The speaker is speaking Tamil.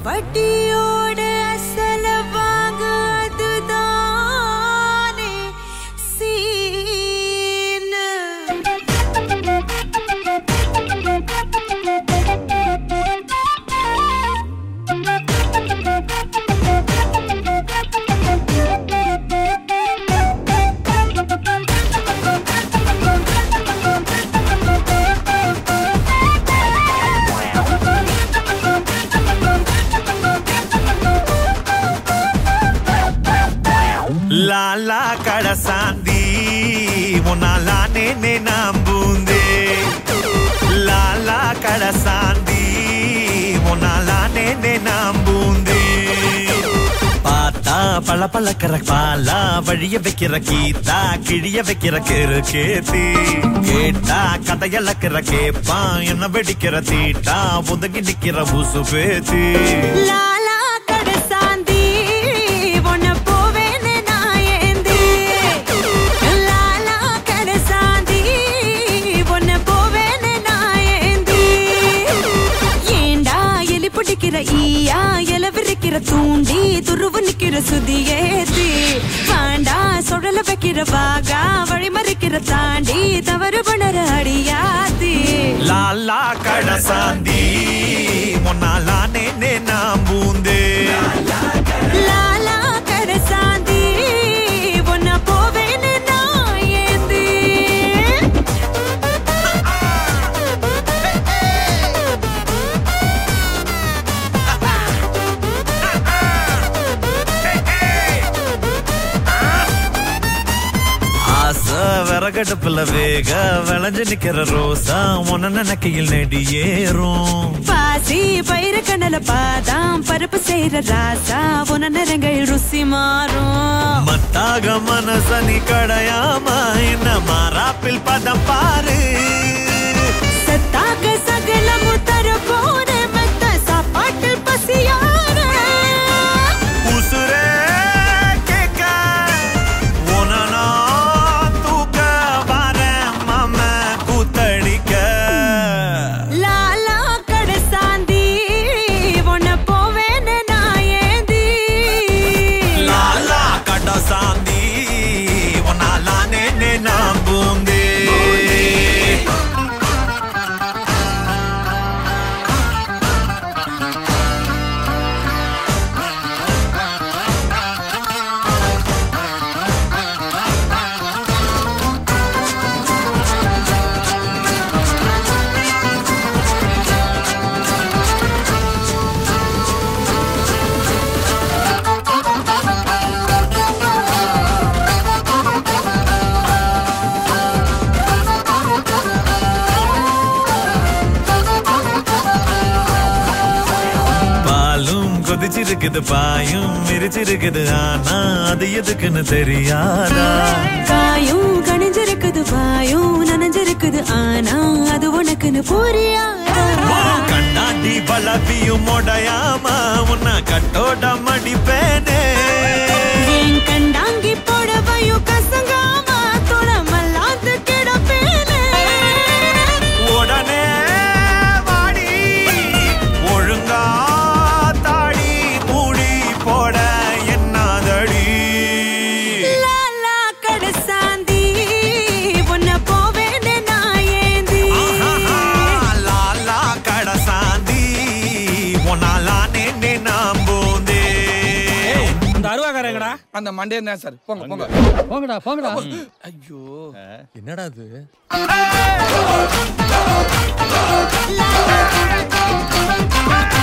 வட்டியோட அசல வாங்க அதுதானே சீனு லாலா கடசாந்தி உன்னாலானே நம்புந்தே லாலா கடசாந்தி உன்னாலானே நம்புந்தே பார்த்தா பல பழக்கிற பாலா வழிய வைக்கிற கீதா கிழிய வைக்கிற கிரு கேத்தி கேட்டா கதையளக்கிற கேப்பான் என்ன வெடிக்கிற தீட்டா ஒதுங்கி நிக்கிற ஊசு பேத்தி லாலா கடசாந்தி உன்னை போவேன்னு நான் ஏந்தி லாலா கடசாந்தி உன்னை போவேன்னு நான் ஏந்தி ஏண்டா எலி பிடிக்கிற ஈயா எல விரிக்கிற தூண்டி துருவு நிக்கிற சுதியேத்தி வாண்டா சுழல வைக்கிற வாகா வழிமறிக்கிற தாண்டி தவறு பண்ணற அடியாத்தி லாலா கடசாந்தி முன்னாலானே நான் பூந்தே லாலா கடசாந்தி உன்னை போவேன்னு நான் ஏந்தி ஆசை விறகடுப்புல வேக விளைஞ்சு நிக்கிற ரோசா உன்ன நினைக்கையில் நெடி ஏறும் பாசி பயிர கண்ணல பாதாம் பருப்பு செய்யற ராசா உன நிறங்கள் ருசி மாறும் மத்தாக மனசனி கடையாம என்ன மாறாப்பில் பதம் பாரு சத்தாக சகலமும் தர போன மத்த சாப்பாட்டில் பசியார உசுரே கேட்க உன நான் தூக்க வரேன் மாம கூத்தடிக்க லாலா கடசாந்தி உன்னை போவேன்னு நான் ஏந்தி லாலா கடசாந்தி உன்னாலானே நான் பூந்தே பாலும் கொதிச்சிருக்குது பாயும் மிரிச்சிருக்குது ஆனா அது எதுக்குன்னு தெரியாதா காயும் கணிஞ்சிருக்குது பாயும் நனைஞ்சிருக்குது ஆனா அது உனக்குன்னு புரியாதா கண்ணாடி பலப்பியும் உடையாம உன்னை கட்டோட மடிப்பேனே என் கண்டாங்கி புடவையும் கசங்காம துளமல்லாது கிடப்பேனே உடனே வாடி ஒழுங்கா தாடி மூடி போட என்னாதடி லாலா கடசாந்தி உன்னை போவேன்னு நான் ஏந்தி ஆஹாஹா, லாலா கடசாந்தி உன்னாலானே நான் போந்தே இந்த அருவாக்காரங்கடா அந்த மண்டே தான் சார் போங்க போங்க போங்கடா போங்கடா ஐயோ என்னடா இது லாலா